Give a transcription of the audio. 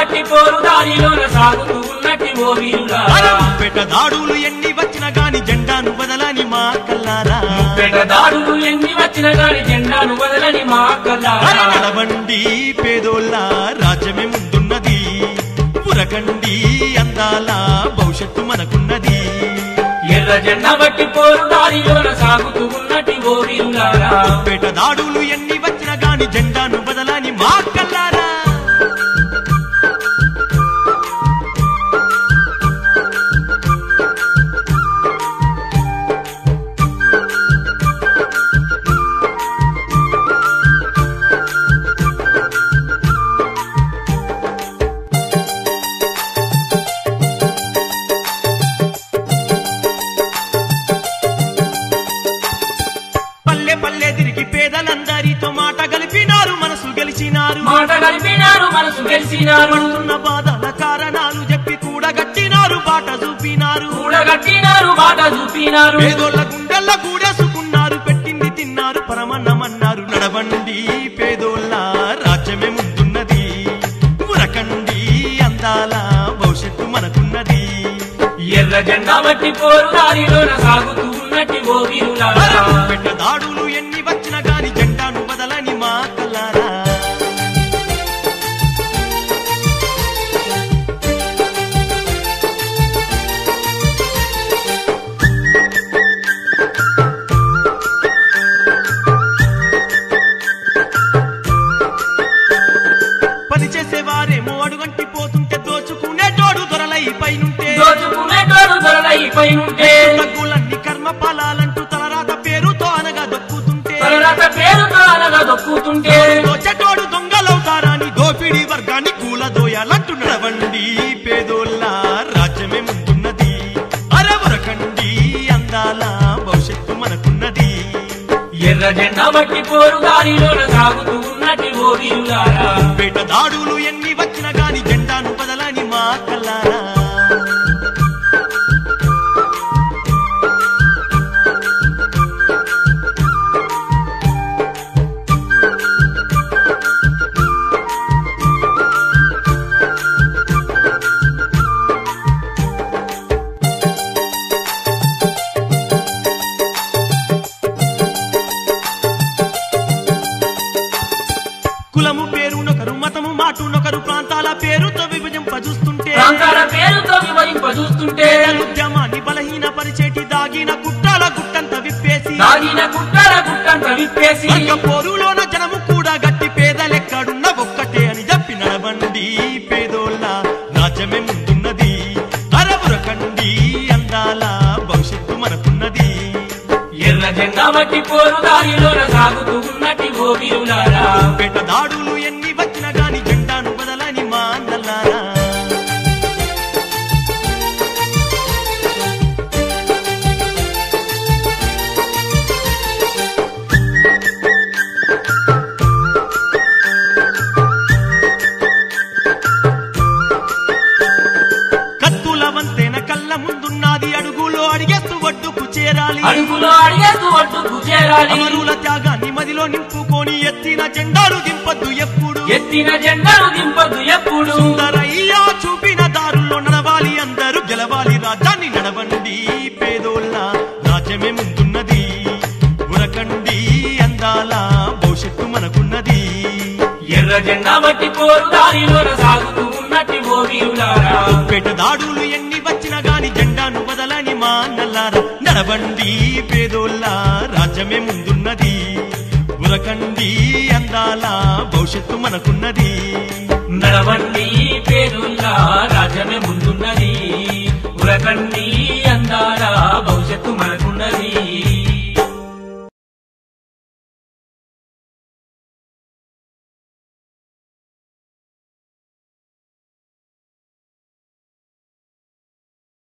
బట్టి పోరు దారిలోన సాగుతూ ఉన్నట్టి ఓ వీరులారా పెట దాడులు ఎన్ని వచ్చినా గాని జెండాను బదలని మా కల్లారా పెద్ద దాడులు ఎన్ని వచ్చిన గాని జెండాను వదలని మా అరే కల్లారా నడవండి పేదోళ్ళ రాజ్యమే ముందున్నది పురకండి అందాల భవిష్యత్తు మనకున్నది ఎర్ర జెండా బట్టి పోరు దారిలోన సాగుతూ ఉన్నట్టి ఓ వీరులారా పేట దాడులు ఎన్ని వచ్చినా గాని జెండాను బదలని మా కల్లారా పల్లె పల్లె తిరిగి పేదలందరితో మాట కలిపినారు మనసు గెలిచినారు మాట కలిపినారు మనసు గెలిచినారు పడుతున్న బాధల కారణాలు చెప్పి కూడా గట్టినారు బాట చూపినారు కూడగట్టినారు మాట చూపినారు పేదోళ్ళ గుండెల్ల కూడేసుకున్నారు పెట్టింది తిన్నారు పరమన్నమన్నారు నడవండి పేదోళ్ళ రాజ్యమే ముందున్నది ఉరకండి అందాల భవిష్యత్తు మనకున్నది ఎర్ర జెండా బట్టి పోరు దారిలోన సాగుతూ ఉన్నట్టి ఓ వీరులారా పెట్ట దాడులు ఎన్ని వచ్చినా గాని జెండాను బదలని మా కల్లారా పని చేసేవారేమో అడుగంటి పోతుంటే దోచుకునే జోడు దొరలై పైనుంటే దోచుకునేటోడు దొరలైపై ఉంటే తగ్గులన్నీ కర్మ ఫలాలంటూ తలరాత పేరుతో అనగా దొక్కుతుంటే తలరాత పేరుతో అనగా దొక్కుతుంటే దోచటోడు దొంగలవుతారని దోపిడి వర్గాన్ని కూలదోయాలంటూ నడవండి పేదోళ్ళ రాజ్యమే ముందున్నది అరవరకండి అందాల భవిష్యత్తు మనకున్నది ఎర్ర జెండా బట్టి పోరు దారిలోన సాగుతూ ఉన్నట్టి ఓ వీరులారా పేట దాడులు ఎన్ని వచ్చినా గాని జెండాను బదలని మా కల్లారా కులము పేరునొకరు మతము మాటునొకరు ప్రాంతాల పేరుతో విభజింపజూస్తుంటే ప్రాంతాల పేరుతో వివరింప చూస్తుంటే ఉద్యమాన్ని బలహీన పరిచేటి దాగిన గుట్టాల గుట్టంత విప్పేసి దాగిన గుట్టల గుట్టంత విప్పేసి వర్గ పోరులోన జనము కూడా గట్టి పేదలెక్కడున్న ఒక్కటే అని చెప్పి నడవండి పేదోళ్ళ రాజ్యమే ముందున్నది అరవురకండి అందాల భవిష్యత్తు మనకున్నది ఎర్ర జెండా బట్టి పోరు దారిలోన సాగుతూ ఉన్నట్టి ఓ వీరులారా పేట దాడులు ఎన్ని వచ్చినా గాని జెండాను బదలని మా అందల్లారా కత్తుల వంతెన కళ్ళ ముందున్నది అడుగులో అడిగేస్తూ ఒడ్డుకు చేరాలి అడుగులో అడిగేస్తూ ఒడ్డుకు చేరాలి అమరుల త్యాగాన్ని మదిలో నింపుకొని ఎత్తిన జెండాలు దింపద్దు ఎప్పుడు ఎత్తిన జెండాను దింపద్దు ఎప్పుడు సుందరయ్యా చూపిన దారుల్లో నడవాలి అందరూ గెలవాలి రాజ్యాన్ని నడవండి పేదోళ్ళ రాజ్యమే ముందున్నది ఉరకండి అందాల భవిష్యత్తు మనకున్నది ఎర్ర జెండా బట్టి పోరు దారిలోన సాగుతూ ఉన్నట్టి ఓ వీరులారా పేట దాడులు ఎన్ని వచ్చినా గాని జెండాను బదలని మా నల్లారా నడవండి పేదోళ్ళ రాజ్యమే ముందున్నది ఉరకండి అందాల భవిష్యత్తు మనకున్నది నడవండి పేరుల్లా రాజ్యమే ముందున్నది ఉరకండి